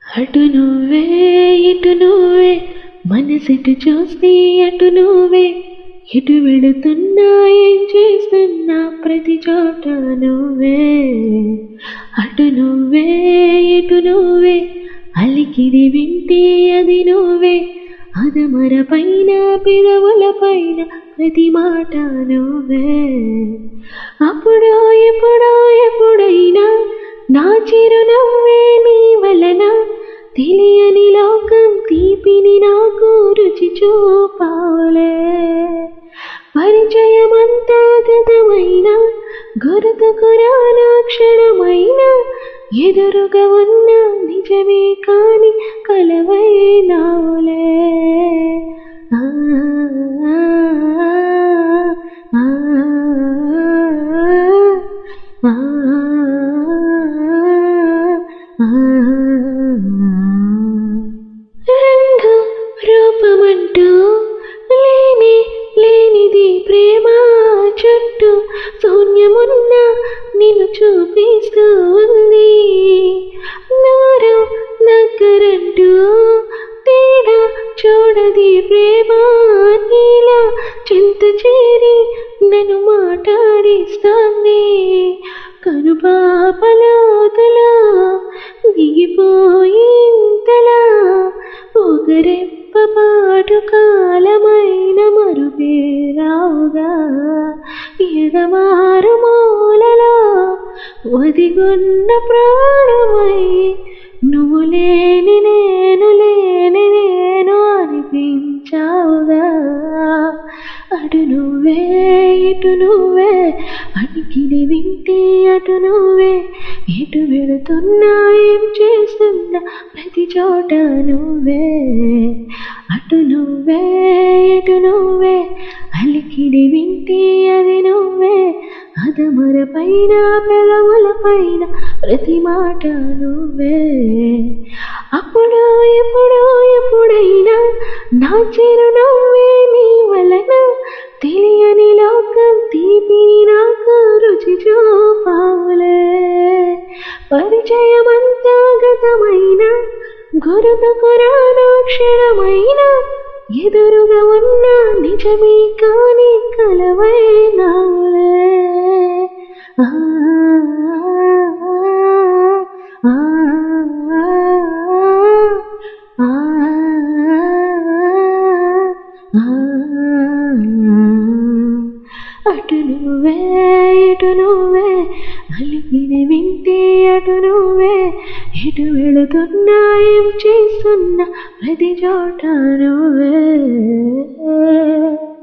అటు నువ్వే ఇటు నువ్వే మనసిటు చూస్తే అటు నువ్వే ఇటు వెళుతున్నా ఏం చేస్తున్నా ప్రతి చోట నువ్వే అటు నువ్వే ఇటు నువ్వే అలికిడి వింటే అది నువ్వే అదమర పైన పెదవుల పైన ప్రతి మాట నువ్వే అప్పుడో ఎప్పుడో ఎప్పుడైనా నా చిరునవ్వే నీ వలన తెలియని లోకం తీపిని నాకు రుచి చూపాలే పరిచయమంతా గతమైన గుర్తుకు రానా క్షణమైన ఎదురుగా ఉన్న నిజమే కాని కలవై నావులే ఆ, ఆ, ఆ, ఆ, రంగు రూపమంటూ లేని లేనిది ప్రేమ చుట్టూ శూన్యమున్న నిన్ను చూపిస్తూ ఉంది నోరు దగ్గరంటూ తేడా చూడది ప్రేమ నీలా చింత చేరి నన్ను మాట్లాడిస్తోంది కనుపాపలోతులా దిగిపోయింతలా పొగరెప్ప పాటు కాలమైన మరుపేరావుగా ఎగమారు మూలలో ఒదిగొన్న ప్రాణమై నువ్వు లేని నేను లేని నేను అనిపించావుగా అటు నువ్వే ఇటు నువ్వే అడిగిని వింటే అటు నువ్వే ఎటు వెళుతున్నా ఏం చేస్తున్నా ప్రతి చోట నువ్వే అటు నువ్వే ఎటు నువ్వే అలికిడి వింటే అది నువ్వే అదమర పైన పెదవుల పైన ప్రతి మాట నువ్వే అప్పుడు ఎప్పుడు ఎప్పుడైనా నా చిరునవ్వే నీ వలన తెలియని లోకం తీపిని నాకు రుచి చూపావులే పరిచయమంతా గతమైన గురుతుకు రానా క్షణమైన ఎదురుగా ఉన్న నిజమే కాని కలవై నావులే ఆ, ఆ, ఆ, ఆ, అటు నువ్వే ఇటు నువ్వే అలిగిన వింటే అటు నువ్వే ఎటు వెళుతున్నా ఏం చేస్తున్నా ప్రతి చోట నువ్వే